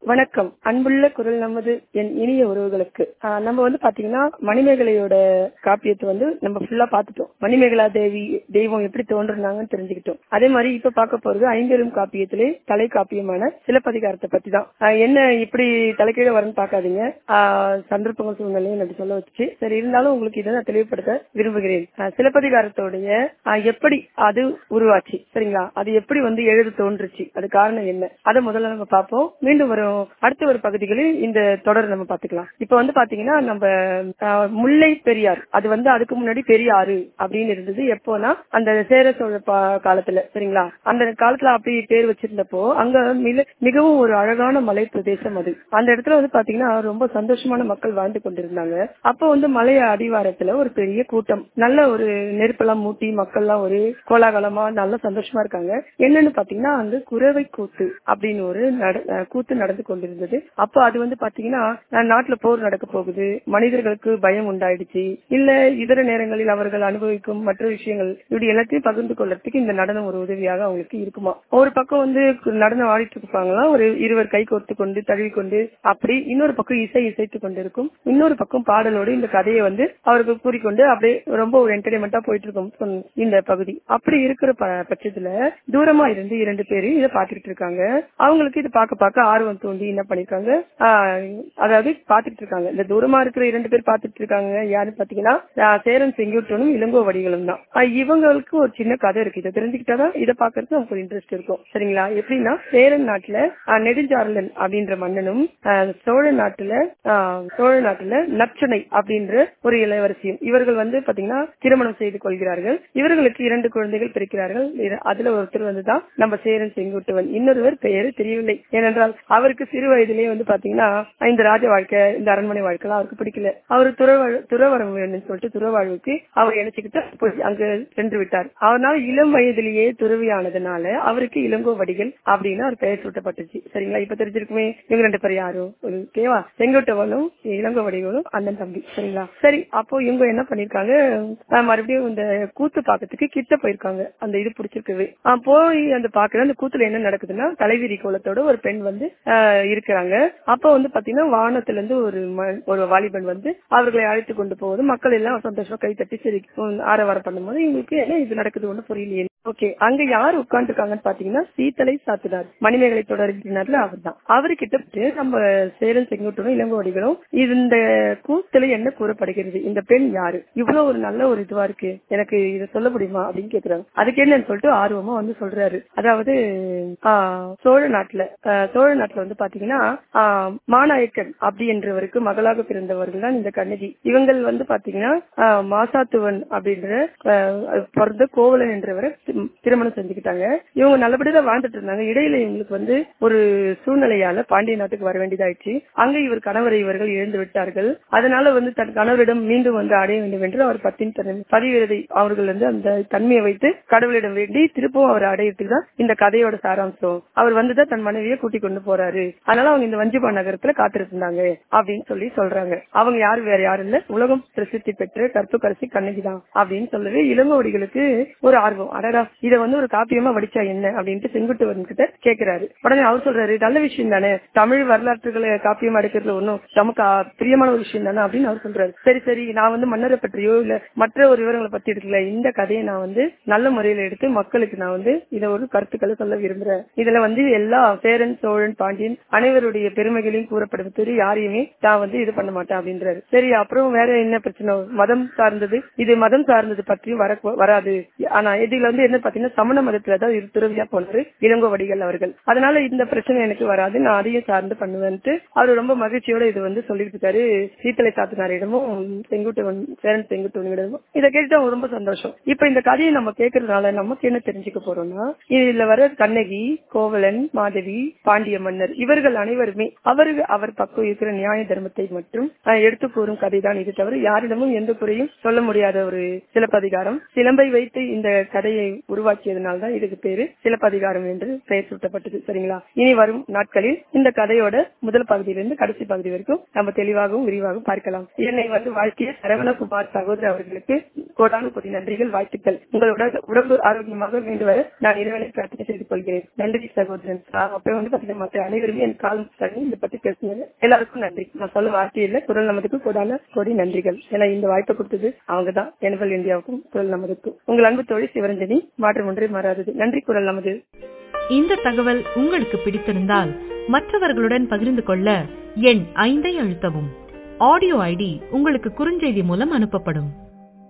வணக்கம் அன்புள்ள குரல் நமது என் இனிய உறவுகளுக்கு ஆஹ் நம்ம வந்து பாத்தீங்கன்னா மணிமேகலையோட காப்பியத்தை வந்து நம்ம ஃபுல்லா பாத்துட்டோம் மணிமேகலா தேவி தெய்வம் எப்படி தோன்றுனாங்கன்னு தெரிஞ்சுக்கிட்டோம் அதே மாதிரி இப்ப பார்க்க போறது ஐம்பெரும் காப்பியத்திலே தலை காப்பியமான சிலப்பதிகாரத்தை பத்தி தான் ஆஹ் என்ன இப்படி தலைக்கீழ வரும்னு பாக்காதீங்க ஆஹ் சந்தர்ப்பங்கள் சூழ்நிலையும் அப்படி சொல்ல வச்சு சரி இருந்தாலும் உங்களுக்கு இதை நான் தெளிவுபடுத்த விரும்புகிறேன் ஆஹ் சிலப்பதிகாரத்தோடைய ஆஹ் எப்படி அது உருவாச்சு சரிங்களா அது எப்படி வந்து எழுத தோன்றுச்சு அது காரணம் என்ன அதை முதல்ல நம்ம பார்ப்போம் மீண்டும் வரும் அடுத்த ஒரு பகுதிகளில் இந்த தொடர் நம்ம பாத்துக்கலாம் இப்ப வந்து பாத்தீங்கன்னா நம்ம ஆஹ், முல்லை பெரியார் அது வந்து அதுக்கு முன்னாடி பெரியாறு அப்படின்னு இருந்தது எப்போனா அந்த சேர சோழ பா- காலத்துல சரிங்களா அந்த காலத்துல அப்படி பேர் வச்சிருந்தப்போ அங்க மிக- மிகவும் ஒரு அழகான மலை பிரதேசம் அது அந்த இடத்துல வந்து பாத்தீங்கன்னா ரொம்ப சந்தோஷமான மக்கள் வாழ்ந்து கொண்டிருந்தாங்க அப்போ வந்து மலை அடிவாரத்துல ஒரு பெரிய கூட்டம் நல்ல ஒரு நெருப்பெல்லாம் மூட்டி மக்கள்லாம் ஒரு கோலாகலமா நல்ல சந்தோஷமா இருக்காங்க என்னன்னு பாத்தீங்கன்னா அந்த குறவை கூத்து அப்படின்னு ஒரு நட- அஹ் கூத்து நடந்து கொண்டிருந்தது அப்போ அது வந்து பாத்தீங்கன்னா அஹ் நாட்டுல போர் நடக்க போகுது மனிதர்களுக்கு பயம் உண்டாயிடுச்சு இல்ல இதர நேரங்களில் அவர்கள் அனுபவிக்கும் மற்ற விஷயங்கள் இப்படி எல்லாத்தையும் பகிர்ந்து கொள்றதுக்கு இந்த நடனம் ஒரு உதவியாக அவங்களுக்கு இருக்குமா ஒரு பக்கம் வந்து நடனம் ஆடிட்டு இருப்பாங்களாம் ஒரு இருவர் கை கோர்த்து கொண்டு தழுவி கொண்டு அப்படி இன்னொரு பக்கம் இசை இசைத்து கொண்டிருக்கும் இன்னொரு பக்கம் பாடலோடு இந்த கதையை வந்து அவர்கள் கூறிக்கொண்டு அப்படியே ரொம்ப ஒரு என்டர்டைன்மெண்டா போயிட்டு இருக்கும் சொன்ன- இந்த பகுதி அப்படி இருக்கிற ப- பட்சத்துல தூரமா இருந்து இரண்டு பேரு இதை பாத்துக்கிட்டு இருக்காங்க அவங்களுக்கு இது பார்க்க பார்க்க ஆர்வம் தூண்டி என்ன பண்ணிருக்காங்க ஆஹ், அதாவது பாத்துட்டு இருக்காங்க இந்த தூரமா இருக்கிற இரண்டு பேர் பாத்துட்டு இருக்காங்க யாருன்னு பாத்தீங்கன்னா ஆஹ், சேரன் செங்குட்டனும் இளங்கோ வடிகளும் தான் ஆஹ், இவங்களுக்கு ஒரு சின்ன கதை இருக்கு இதை தெரிஞ்சுக்கிட்டாதான் இதை பாக்குறதுக்கு நமக்கு ஒரு இன்ட்ரெஸ்ட் இருக்கும் சரிங்களா எப்படின்னா சேரன் நாட்டுல ஆஹ், நெடுஞ்சாரலன் அப்படின்ற மன்னனும் ஆஹ், சோழ நாட்டுல ஆஹ், சோழ நாட்டுல நச்சனை அப்படின்ற ஒரு இளவரசியும் இவர்கள் வந்து பாத்தீங்கன்னா திருமணம் செய்து கொள்கிறார்கள் இவர்களுக்கு இரண்டு குழந்தைகள் பிறக்கிறார்கள் இர- அதுல ஒருத்தர் வந்துதான் நம்ம சேரன் செங்குட்டுவன் இன்னொருவர் பெயர் தெரியவில்லை ஏனென்றால் அவருக்கு சிறு வயதிலேயே வந்து பாத்தீங்கன்னா இந்த ராஜ வாழ்க்கை இந்த அரண்மனை வாழ்க்கை அவருக்கு பிடிக்கல அவர் துறவ துறவரம் வேணும்னு சொல்லிட்டு துறவாழ்வுக்கு அவர் நினைச்சுக்கிட்டு போய் அங்க சென்று விட்டார் அதனால இளம் வயதிலேயே துறவியானதுனால அவருக்கு இளங்கோ வடிகள் அப்படின்னு ஒரு பெயர் சூட்டப்பட்டுச்சு சரிங்களா இப்ப தெரிஞ்சிருக்குமே இவங்க ரெண்டு பேர் யாரும் ஒரு கேவா செங்கோட்டவனும் இளங்கோ வடிகளும் அண்ணன் தம்பி சரிங்களா சரி அப்போ இவங்க என்ன பண்ணிருக்காங்க அஹ் மறுபடியும் இந்த கூத்து பாக்கிறதுக்கு கிட்ட போயிருக்காங்க அந்த இது பிடிச்சிருக்கவே அஹ் போய் அந்த பாக்குற அந்த கூத்துல என்ன நடக்குதுன்னா தலைவிரி கோலத்தோட ஒரு பெண் வந்து அஹ், இருக்கிறாங்க அப்ப வந்து பாத்தீங்கன்னா வானத்துல இருந்து ஒரு ம- ஒரு வாலிபன் வந்து அவர்களை அழைத்து கொண்டு போகுது மக்கள் எல்லாம் சந்தோஷமா கை தட்டி சரி உம், ஆரவாரம் பண்ணும்போது இவங்களுக்கு என்ன இது நடக்குது ஒண்ணு புரியலையே ஓகே அங்க யார் உட்கார்ந்துருக்காங்கன்னு பாத்தீங்கன்னா சீத்தலை சாத்துனார் மணிமேகலை தொடர்பினார்ல அவர் தான் அவர்கிட்ட போயிட்டு நம்ம சேரன் செங்குட்டனும் இளங்கோடிகளும் இந்த கூத்துல என்ன கூறப்படுகிறது இந்த பெண் யாரு இவ்வளவு ஒரு நல்ல ஒரு இதுவா இருக்கு எனக்கு இதை சொல்ல முடியுமா அப்படின்னு கேக்குறாங்க அதுக்கு என்னன்னு சொல்லிட்டு ஆர்வமா வந்து சொல்றாரு அதாவது ஆஹ், சோழ நாட்டுல ஆஹ், சோழ நாட்டுல வந்து பாத்தீங்கன்னா ஆஹ், மாநாயக்கன் அப்படி என்றவருக்கு மகளாக பிறந்தவர்கள் தான் இந்த கண்ணகி இவங்கள் வந்து பாத்தீங்கன்னா ஆஹ், மாசாத்துவன் அப்படின்ற ஆஹ், பிறந்த கோவலன் என்றவரை தி- திருமணம் செஞ்சுக்கிட்டாங்க இவங்க நல்லபடியா வாழ்ந்துட்டு இருந்தாங்க இடையில இவங்களுக்கு வந்து ஒரு சூழ்நிலையால பாண்டிய நாட்டுக்கு வர வேண்டியதாயிடுச்சு அங்க இவர் கணவரை இவர்கள் இழந்து விட்டார்கள் அதனால வந்து தன் கணவரிடம் மீண்டும் வந்து அடைய வேண்டும் என்று அவர் பத்தின் தன் பதிவிரதை அவர்கள் வந்து அந்த தன்மையை வைத்து கடவுளிடம் வேண்டி திருப்பவும் அவர் அடையறதுக்கு தான் இந்த கதையோட சாராம்சம் அவர் வந்துதான் தன் மனைவியை கூட்டிக் கொண்டு போறாரு அதனால அவங்க இந்த வஞ்சிபா நகரத்துல காத்திருந்தாங்க அப்படின்னு சொல்லி சொல்றாங்க அவங்க யாரு வேற யாரும் இல்ல உலகம் பிரசித்தி பெற்ற கற்புக்கரசி கண்ணகி தான் அப்படின்னு சொல்லவே இளங்கோடிகளுக்கு ஒரு ஆர்வம் அடடா இத வந்து ஒரு காப்பியமா வடிச்சா என்ன அப்படின்ட்டு செங்குட்டுவன் கிட்ட கேக்குறாரு உடனே அவர் சொல்றாரு நல்ல விஷயம் தானே தமிழ் வரலாற்றுகளை காப்பியமா எடுக்கிறதுல ஒன்னும் நமக்கு ஆ, பிரியமான ஒரு விஷயம் தானே அப்படின்னு அவர் சொல்றாரு சரி சரி நான் வந்து மன்னரை பற்றியோ இல்ல மற்ற ஒரு விவரங்களை பத்தி எடுக்கல இந்த கதையை நான் வந்து நல்ல முறையில எடுத்து மக்களுக்கு நான் வந்து இத ஒரு கருத்துக்களை சொல்ல விரும்புறேன் இதுல வந்து எல்லா சேரன் சோழன் பாண்டியன் அனைவருடைய பெருமைகளையும் கூறப்படுவது யாரையுமே நான் வந்து இது பண்ண மாட்டேன் அப்படின்றாரு சரி அப்புறம் வேற என்ன பிரச்சனை மதம் சார்ந்தது இது மதம் சார்ந்தது பற்றியும் வர வராது ஆனா இதுல வந்து என்ன பாத்தீங்கன்னா சமண மதத்துல தான் இரு துறவியா போனாரு இளங்கோவடிகள் அவர்கள் அதனால இந்த பிரச்சனை எனக்கு வராது நான் அதையும் சார்ந்து பண்ணுவேன்ட்டு அவர் ரொம்ப மகிழ்ச்சியோட இது வந்து சொல்லிட்டு இருக்காரு சீத்தலை சாத்தினாரிடமும் செங்குட்டுவன் சேரன் செங்குட்டுவனிடமும் இதை கேட்டுட்டு அவங்க ரொம்ப சந்தோஷம் இப்ப இந்த கதையை நம்ம கேட்கறதுனால நமக்கு என்ன தெரிஞ்சுக்க போறோம்னா இதுல வர கண்ணகி கோவலன் மாதவி பாண்டிய மன்னர் இவர்கள் அனைவருமே அவரு அவர் பக்கம் இருக்கிற நியாய தர்மத்தை மட்டும் அஹ், எடுத்து கூறும் கதை தான் இது தவிர யாரிடமும் எந்த குறையும் சொல்ல முடியாத ஒரு சிலப்பதிகாரம் சிலம்பை வைத்து இந்த கதையை உருவாக்கியதுனால தான் இதுக்கு பேரு சிலப்பதிகாரம் என்று பெயர் சூட்டப்பட்டது சரிங்களா இனி வரும் நாட்களில் இந்த கதையோட முதல் பகுதியிலிருந்து கடைசி பகுதி வரைக்கும் நம்ம தெளிவாகவும் விரிவாகவும் பார்க்கலாம் என்னை வந்து வாழ்க்கைய சரவணகுமார் சகோதரர் அவர்களுக்கு கோடானு கோடி நன்றிகள் வாழ்த்துக்கள் உங்களோட உடம்பு ஆரோக்கியமாக வேண்டுவர நான் இறைவனை பிரார்த்தனை செய்து கொள்கிறேன் நன்றி சகோதரன் அப்ப வந்து பாத்தீங்கன்னா மற்ற அனைவருமே என் கால் தண்ணி இதை பத்தி பேசுனது எல்லாருக்கும் நன்றி நான் சொல்ல வார்த்தையில குரல் நமதுக்கு கோடான கோடி நன்றிகள் ஏன்னா இந்த வாய்ப்பை கொடுத்தது அவங்க தான் எனவல் இந்தியாவுக்கும் குரல் நமதுக்கும் உங்கள் அன்பு தோழி சிவரஞ்சனி மாற்றம் ஒன்றே மாறாதது நன்றி குரல் நமது இந்த தகவல் உங்களுக்கு பிடித்திருந்தால் மற்றவர்களுடன் பகிர்ந்து கொள்ள எண் ஐந்தை அழுத்தவும் ஆடியோ ஐடி உங்களுக்கு குறுஞ்செய்தி மூலம் அனுப்பப்படும்